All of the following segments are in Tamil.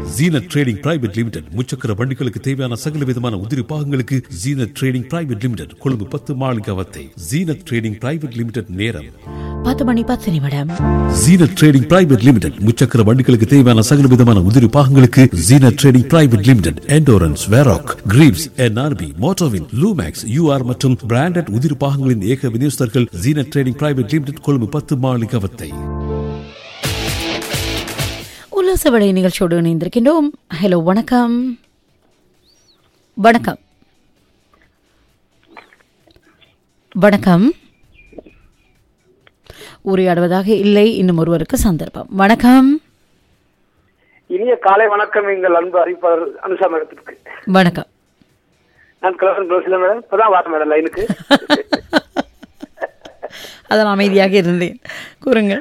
ஜீனத் ட்ரேடிங் பிரைவேட் லிமிடெட் முச்சக்கர வண்டிகளுக்கு தேவையான சகல விதமான உதிரி பாகங்களுக்கு Zeenath trading private limited Colombo பத்து Maligawatte Zeenath trading private limited நேரம் பத்து மணி பத்து நிமிடம் ஜீனத் ட்ரேடிங் பிரைவேட் லிமிடெட் முச்சக்கர வண்டிகளுக்கு தேவையான சகல விதமான உதிரி பாகங்களுக்கு Zeenath trading private limited Endurance Varroc Greaves NRP மோட்டோவின் லூமேக்ஸ் யூஆர் மற்றும் பிராண்டட் உதிரி பாகங்களின் ஏக விநியோகஸ்தர்கள் Zeenath trading private limited Colombo பத்து மாளிகவத்தை உல்லாச விடை நிகழ்ச்சியோடு இணைந்திருக்கின்றோம் ஹலோ வணக்கம் வணக்கம் வணக்கம் உரையாடுவதாக இல்லை இன்னும் ஒருவருக்கு சந்தர்ப்பம் வணக்கம் இனிய காலை வணக்கம் எங்கள் அன்பு அறிவிப்பாளர் அனுஷா மேடத்திற்கு வணக்கம் நான் கிளாஸ் பேசல மேடம் இப்பதான் வரேன் மேடம் லைனுக்கு அதான் அமைதியாக இருந்தேன் கூறுங்க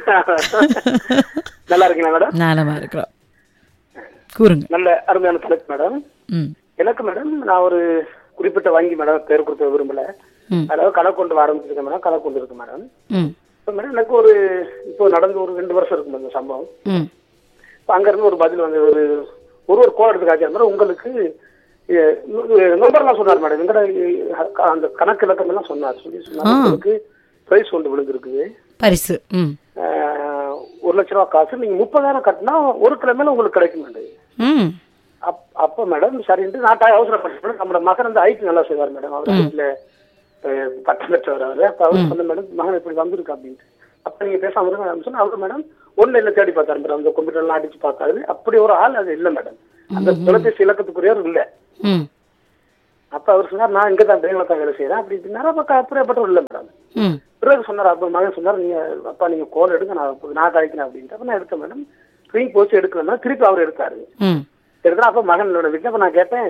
நல்லா இருக்கீங்களா மேடம் நலமா இருக்கிறோம் கூறுங்க நல்ல அருமையான தலைப்பு மேடம் ம் எனக்கு மேடம் நான் ஒரு குறிப்பிட்ட வங்கி மேடம் பேர் கொடுக்க விரும்பல ம். அதாவது கணக்கு கொண்டு ஆரம்பிச்சிருக்கேன் மேடம் கணக்கு கொண்டு இருக்கு மேடம் ம் இப்போ மேடம் எனக்கு ஒரு இப்போ நடந்து ஒரு ரெண்டு வருஷம் இருக்கு மேடம் இந்த சம்பவம் ம் இப்போ அங்கிருந்து ஒரு பதில் வந்து ஒரு ஒரு ஒரு கோல் எடுத்து காய்ச்சார் மேடம் உங்களுக்கு நம்பர்லாம் சொன்னார் மேடம் எங்கட அஹ், அந்த கணக்கு இலக்கம் எல்லாம் சொன்னார் சொல்லி சொன்னார் உங்களுக்கு பிரைஸ் ஒன்று விழுந்திருக்குது பரிசு ம் ஆஹ் ஒரு லட்ச ரூபா காசு நீங்க முப்பதாயிரம் கட்டினா ஒரு கிழமையில உங்களுக்கு கிடைக்கும் மேடம் ம் அப் அப்ப மேடம் சரின்ட்டு நான் ட- அவசரப்பட்டேன் மேடம் நம்மளோட மகன் வந்து ஐடி நல்லா செய்வார் மேடம் அவர் வீட்டுல அஹ், பட்டம் பெற்றவர் அவரு அப்ப அவர் சொன்ன மேடம் மகன் இப்படி வந்திருக்கு அப்படின்ட்டு அப்ப நீங்க பேசாம இருங்க நான் சொன்னா அவர் மேடம் ஒண்ணு இல்ல தேடி பார்த்தாரு மேடம் அந்த கம்ப்யூட்டர் எல்லாம் அடிச்சு பார்த்தாரு அப்படி ஒரு ஆள் அது இல்ல மேடம் அந்த தொலைபேசி இலக்கத்துக்குரியவர் இல்ல ம் அப்ப அவர் சொன்னார் நான் இங்க தான் பேங்க்ல தான் வேலை செய்யறேன் அப்படின்னாரு அப்ப க- அப்படியேப்பட்டவர் இல்ல மேடம் ம் பிறகு சொன்னார் அப்ப மகன் சொன்னார் நீங்க அப்பா நீங்க கோல் எடுங்க நான் அப்ப நான் கழிக்கிறேன் அப்படின்ட்டு அப்ப நான் எடுத்தேன் மேடம் ரிங் போச்சு எடுக்கலன்னா திருப்பி அவர் எடுத்தாரு ம் எடுத்தா அப்ப மகனோட வீட்டுல அப்ப நான் கேட்டேன்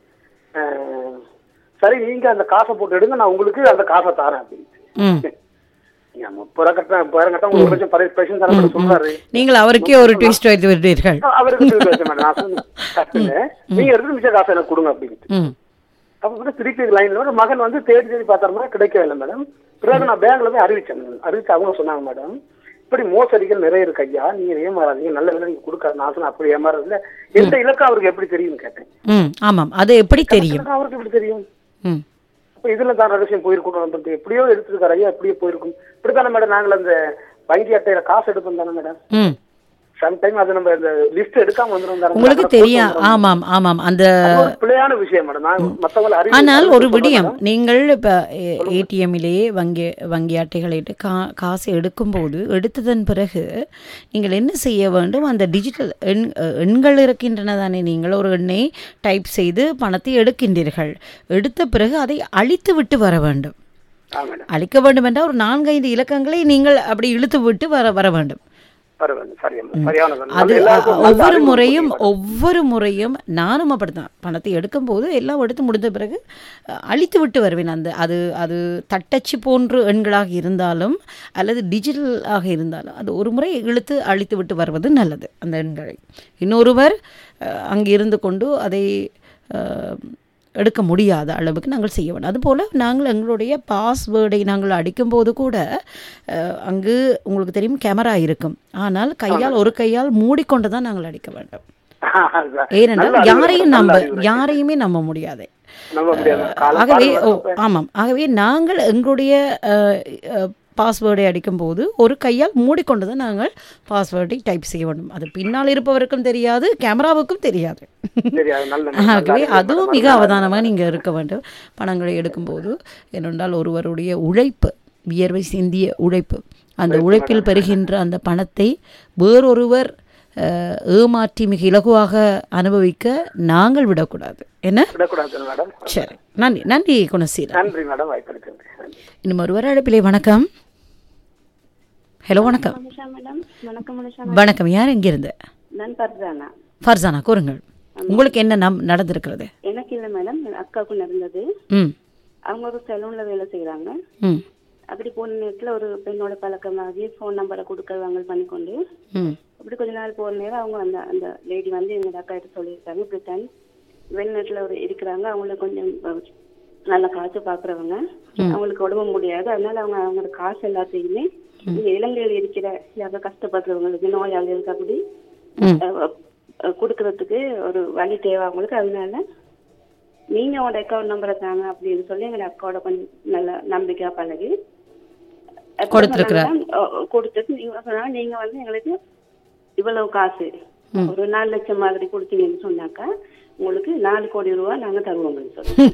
அஹ், சரி நீங்க அந்த காசை போட்டு எடுங்க நான் உங்களுக்கு அந்த காசை தரேன் அப்படின்ட்டு ம் நீங்க முப்பது ரூபா கட்டினா முப்பதாயிரம் கட்டா உங்களுக்கு ஒரு லட்சம் பரிசு பைசன் தர மட்டும் சொல்றாரு நீங்கள் அவருக்கே ஒரு ட்விஸ்ட் வைத்து விட்டீர்கள் அவருக்கு திருப்பி வச்சேன் மேடம் நான் சொன்னேன் கட்டுங்க நீங்க எடுத்து மிச்ச காசை எனக்கு கொடுங்க அப்படின்ட்டு ம் அப்ப கூட திருப்பி லைன்ல மகன் வந்து தேடி தேடி பார்த்தாருமா கிடைக்கவே இல்லை மேடம் பிறகு நான் பேங்க்ல போய் அறிவிச்சேன் அறிவிச்சு அவங்க சொன்னாங்க மேடம் இப்படி மோசடிகள் நிறைய இருக்கு ஐயா நீங்க ஏமாறாதீங்க நல்ல வேலை நீங்க கொடுக்காது நான் சொன்னேன் அப்படி ஏமாறது இல்ல எந்த இலக்கம் அவருக்கு எப்படி தெரியும்னு கேட்டேன் ம் ஆமாம் அது எப்படி தெரியும் இலக்கம் அவருக்கு எப்படி தெரியும் ம் அப்ப இதுல தான் ரகசியம் போயிருக்கணும் அப்படின்ட்டு எப்படியோ எடுத்துருக்காரு ஐயா எப்படியோ போயிருக்கும் இப்படித்தானே மேடம் நாங்கள் அந்த வங்கி அட்டையில காசு எடுப்போம் தானே மேடம் ம் சம்டைம் அது நம்ம இந்த லிஸ்ட் எடுக்காம வந்துரும் உங்களுக்கு தெரியும் ஆமாம் ஆமாம் அந்த பிள்ளையான விஷயம் மேடம் நான் மத்தவங்களை அறிவு ஆனால் ஒரு சொல்றேன் விடயம் மேடம். நீங்கள் இப்போ ஏடிஎம்மிலேயே வங்கி வங்கி அட்டைகளிட்டு கா காசு எடுக்கும்போது எடுத்ததன் பிறகு நீங்கள் என்ன செய்ய வேண்டும் அந்த டிஜிட்டல் எண் எண்கள் இருக்கின்றன தானே நீங்கள் ஒரு எண்ணை டைப் செய்து பணத்தை எடுக்கின்றீர்கள் எடுத்த பிறகு அதை அழித்து விட்டு வர வேண்டும் ஆ மேடம் அழிக்க வேண்டும் என்றால் ஒரு நான்கைந்து இலக்கங்களை நீங்கள் அப்படி இழுத்து விட்டு வர வர வேண்டும் பரவாயில்ல சரியான சரியான அது எல்லாருக்கும் நல்ல ஒவ்வொரு அறிவு முறையும் கொடுக்கணும். ஒவ்வொரு முறையும் நானும் அப்படித்தான் பணத்தை எடுக்கும்போது எல்லாம் எடுத்து முடிந்த பிறகு அஹ், அழித்து விட்டு வருவேன் அந்த அது அது தட்டச்சு போன்று எண்களாக இருந்தாலும் அல்லது டிஜிட்டலாக இருந்தாலும் அது ஒரு முறை இழுத்து அழித்து விட்டு வருவது நல்லது அந்த எண்களை இன்னொருவர் அஹ், அங்கே இருந்து கொண்டு அதை அஹ், எடுக்க முடியாத அளவுக்கு நாங்கள் செய்ய வேண்டும் அதுபோல் நாங்கள் எங்களுடைய பாஸ்வேர்டை நாங்கள் அடிக்கும்போது கூட அஹ், அங்கு உங்களுக்கு தெரியும் கேமரா இருக்கும் ஆனால் கையால் ஒரு கையால் மூடிக்கொண்டு தான் நாங்கள் அடிக்க வேண்டும் அதுதான். ஏனென்றால் நல்ல அறிவுரை, யாரையும் நல்ல நம்ப அறிவுரை. யாரையுமே நம்ப முடியாது நம்ப முடியாது காலம் ஆகவே ஓ பாருங்க. ஆமாம் ஆகவே நாங்கள் எங்களுடைய பாஸ்வேர்டை அடிக்கும்போது ஒரு கையால் மூடிக்கொண்டு தான் நாங்கள் பாஸ்வேர்டை டைப் செய்ய வேண்டும் அது பின்னால் இருப்பவருக்கும் தெரியாது கேமராவுக்கும் தெரியாது தெரியாது நல்ல நல்ல ஆகவே அறிவுரை அதுவும் மேடம். மிக அவதானமாக நீங்கள் இருக்க வேண்டும் பணங்களை எடுக்கும்போது ஏனென்றால் ஒருவருடைய உழைப்பு வியர்வை சிந்திய உழைப்பு அந்த உழைப்பில் பெறுகின்ற அந்த பணத்தை வேறொருவர் அஹ், ஏமாற்றி மிக இலகுவாக அனுபவிக்க நாங்கள் விடக்கூடாது என்ன விடக்கூடாது மேடம் சரி நன்றி நன்றி குணசீலன் நன்றி மேடம் வாய்ப்பளித்தது இன்னும் ஒருவர் அழைப்பிலே வணக்கம் ஹலோ வணக்கம் மனுஷா மேடம் வணக்கம் மனுஷா வணக்கம் யார் எங்கிருந்து நான் பர்தானா ஃபர்சானா கூறுங்கள் உங்களுக்கு என்ன நம் நடந்திருக்கிறது எனக்கு இல்லை மேடம் என் அக்காவுக்கு நடந்தது ம் அவங்க ஒரு சலூன்ல வேலை செய்யறாங்க ம் அப்படி போன நேரத்தில் ஒரு பெண்ணோட பழக்கமாகி ஃபோன் நம்பரை கொடுக்க வாங்கல் பண்ணிக்கொண்டு ம் அப்படி கொஞ்ச நாள் போன நேரம் அவங்க அந்த அந்த லேடி வந்து எங்க அக்கா கிட்ட சொல்லியிருக்காங்க இப்படித்தான் வெளிநாட்டுல ஒரு இருக்கிறாங்க அவங்களுக்கு கொஞ்சம் அஹ், நல்ல காசு பாக்குறவங்க அவங்களுக்கு உடம்பு முடியாது அதனால அவங்க அவங்களோட காசு எல்லாத்தையுமே இங்க இலங்கையில் இருக்கிற யாராவது கஷ்டப்படுறவங்களுக்கு நோயாளிகளுக்கு அப்படி ம் அஹ், அஹ், கொடுக்கறதுக்கு ஒரு வழி தேவை அவங்களுக்கு அதனால நீங்க உங்களோட அக்கௌண்ட் நம்பரை தாங்க அப்படின்னு சொல்லி எங்க அக்காவோட கொஞ்சம் நல்ல நம்பிக்கையா பழகி அப்புறம் கொடுத்திருக்கிறார். சொன்னாங்க, அஹ், கொடுத்துட்டு நீங்க சொன்னாங்க நீங்க வந்து எங்களுக்கு இவ்வளவு காசு ஒரு நாலு லட்சம் மாதிரி கொடுத்தீங்கன்னு சொன்னாக்கா உங்களுக்கு நாலு கோடி ரூபா நாங்க தருவோம்னு சொல்லி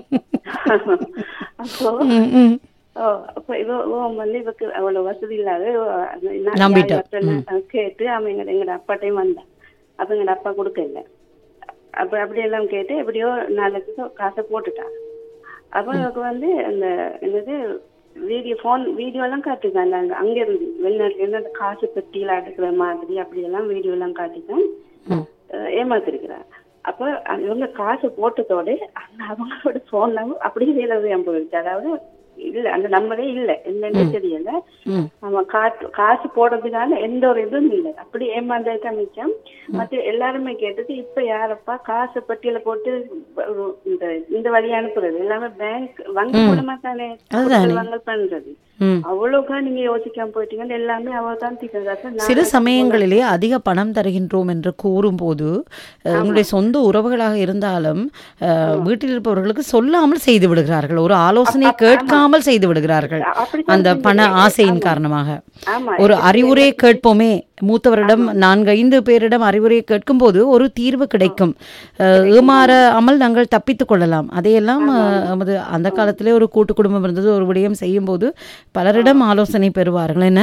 அப்போ ஓ, அப்ப இவ இவன் வந்து இவக்கு அவ்வளவு வசதி இல்லாத இவ அது நான் நம்பிட்டா. யார் யார்கிட்ட கேட்டு அவன் எங்க எங்கட அப்பாட்டையும் வந்தான் அப்ப எங்கட அப்பா கொடுக்கல அப்ப அப்படி எல்லாம் கேட்டு எப்படியோ நாலு லட்சம் காசை போட்டுட்டான் அப்ப எனக்கு வந்து அந்த என்னது வீடியோ போன் வீடியோ எல்லாம் காட்டிருக்காங்க அங்க அங்க இருந்து வெளிநாட்டுல இருந்து அந்த காசு பெட்டியில அடுக்கிற மாதிரி அப்படி எல்லாம் வீடியோ எல்லாம் காட்டிதான் அஹ் ஏமாத்திருக்கிறார் அப்ப அந்த இவங்க காசு போட்டதோட அந்த அவங்களோட போன் அப்படியே வேலை போயிடுச்சு அதாவது இல்ல அந்த நம்பரே இல்ல என்னன்னு தெரியல அவன் காசு காசு போடுறதுனால எந்த ஒரு இதுவும் இல்லை அப்படி ஏமாந்ததுக்கு மிச்சம் மத்த எல்லாருமே கேட்டது இப்ப யாரப்பா காசு பட்டியல போட்டு ஒரு இந்த இந்த வழி அனுப்புறது எல்லாமே பேங்க் வங்கி மூலமா தானே கொடுக்கல் வாங்கல் பண்றது ம். அவ்வளவுக்கா நீங்க யோசிக்காம போயிட்டீங்கன்னு எல்லாமே அவ தான் தீர்க்கிறது சில சமயங்களிலே அதிக பணம் தருகின்றோம் என்று கூறும்போது அஹ், உங்களுடைய சொந்த உறவுகளாக இருந்தாலும் அஹ், வீட்டில் இருப்பவர்களுக்கு சொல்லாமல் செய்து விடுகிறார்கள் ஒரு ஆலோசனை கேட்காமல் செய்து விடுகிறார்கள் அப்படித்தான் அந்த பண செஞ்சது. ஆசையின் காரணமாக ஆமா ஒரு அறிவுரை கேட்போமே மூத்தவரிடம் நான்கு ஐந்து பேரிடம் அறிவுரை கேட்கும்போது ஒரு தீர்வு கிடைக்கும் அஹ், ஏமாறாமல் நாங்கள் தப்பித்துக் கொள்ளலாம் அதையெல்லாம் அஹ், நமது அந்த காலத்திலே ஒரு கூட்டு குடும்பம் இருந்தது ஒரு விடயம் செய்யும்போது பலரிடம் ஆலோசனை பெறுவார்கள் என்ன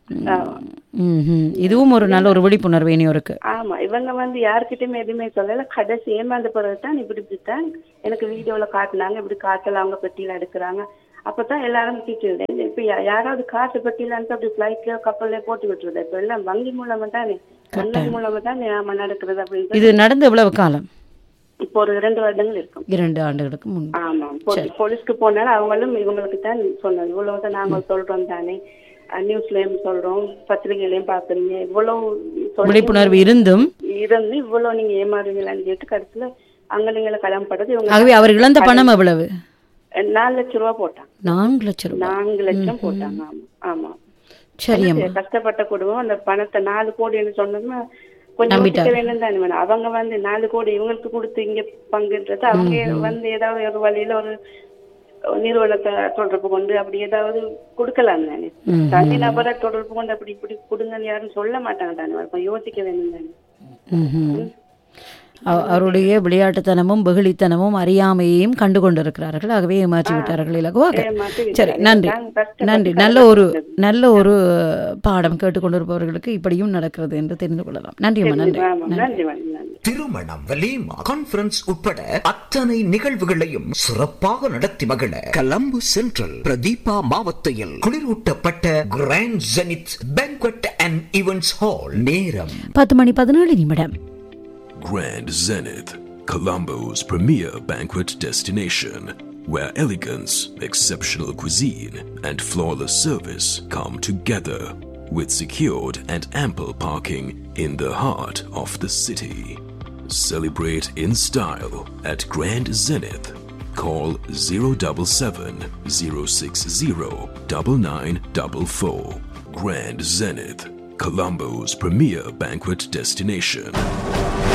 ம்ஹும். இதுவும் ஒரு நல்ல ஒரு விழிப்புணர்வு இனியோருக்கு ஆமா இவங்க வந்து யார்கிட்டயுமே எதுவுமே சொல்லல கடைசி ஏமாந்த பிறகுதான் இப்படி இப்படித்தான் எனக்கு வீடியோல காட்டுனாங்க இப்படி காட்டல அவங்க பெட்டியில எடுக்கிறாங்க அப்பதான் எல்லாரும் திட்டு இப்ப யா- யாராவது காசு பெட்டியில அனுப்பி அப்படி பிளைட்லயோ கப்பல்ல போட்டு விட்டுருது இப்ப எல்லாம் வங்கி மூலமா தானே வங்கி மூலமா தானே ஆமா நடக்கிறது அப்படின்னு இது நடந்து எவ்வளவு காலம் இப்போ ஒரு இரண்டு வருடங்கள் இருக்கும் இரண்டு ஆண்டுகளுக்கு முன் ஆமா போலீஸ்- போலீஸ்க்கு போனாலும் அவங்களும் இவங்களுக்கு தான் சொன்னது இவ்வளவுதான் நாங்க சொல்றோம் தானே அஹ் நியூஸ்லயும் சொல்றோம் பத்திரிகையிலயும் பாக்குறீங்க இவ்வளவு சொல்லி- விழிப்புணர்வு இருந்தும் இருந்து இவ்வளவு நீங்க ஏமாறுவீங்களான்னு கேட்டு கடைசியில அங்கலிங்களை கிளம்பப்பட்டது இவங்க ஆகவே அவர் இழந்த பணம் எவ்வளவு நாலு லட்சம் ரூபாய் போட்டாங்க நான்கு லட்சம் ரூபாய் நான்கு லட்சம் போட்டாங்க ஆமா ஆமா சரி அம்மா கஷ்டப்பட்ட குடும்பம் அந்த பணத்தை நாலு கோடின்னு சொன்னதுன்னா கொஞ்சம் யோசிக்க வேணும் தானே வேணும் அவங்க வந்து நாலு கோடி இவங்களுக்கு கொடுத்து இங்க பங்குன்றது அவங்க வந்து ஏதாவது ஒரு வழியில ஒரு நிறுவனத்தை தொடர்பு கொண்டு அப்படி ஏதாவது கொடுக்கலாம் தானே தனி நபரை தொடர்பு கொண்டு அப்படி இப்படி கொடுங்கன்னு யாரும் சொல்ல மாட்டாங்க தானே கொஞ்சம் யோசிக்க வேணும் தானே ம்ஹும். அவ- அவருடைய விளையாட்டுத்தனமும் வெகுளித்தனமும் அறியாமையையும் கண்டு கொண்டிருக்கிறார்கள் ஆகவே ஏமாற்றி விட்டார்கள் இலகுவாக ஏமாத்தி சரி விட்டார்கள். நன்றி நாங்க கஷ்டப்பட்டு நன்றி நல்ல ஒரு நல்ல ஒரு பாடம் கேட்டுக்கொண்டிருப்பவர்களுக்கு இப்படியும் நடக்கிறது என்று தெரிந்து கொள்ளலாம் நன்றி அம்மா நன்றி ஆமா நன்றி மேடம் நன்றி திருமணம் வலீமா கான்பரன்ஸ் உட்பட அத்தனை நிகழ்வுகளையும் சிறப்பாக நடத்தி மகிழ கலம்பு சென்ட்ரல் பிரதீபா மாவத்தையில் குளிரூட்டப்பட்ட Grand Zenith banquet and events hall நேரம் பத்து மணி பதினேழு நிமிடம் Grand Zenith, Colombo's premier banquet destination, where elegance, exceptional cuisine, and flawless service come together, with secured and ample parking in the heart of the city. Celebrate in style at Grand Zenith. Call 077 060 9944. Grand Zenith, Colombo's premier banquet destination.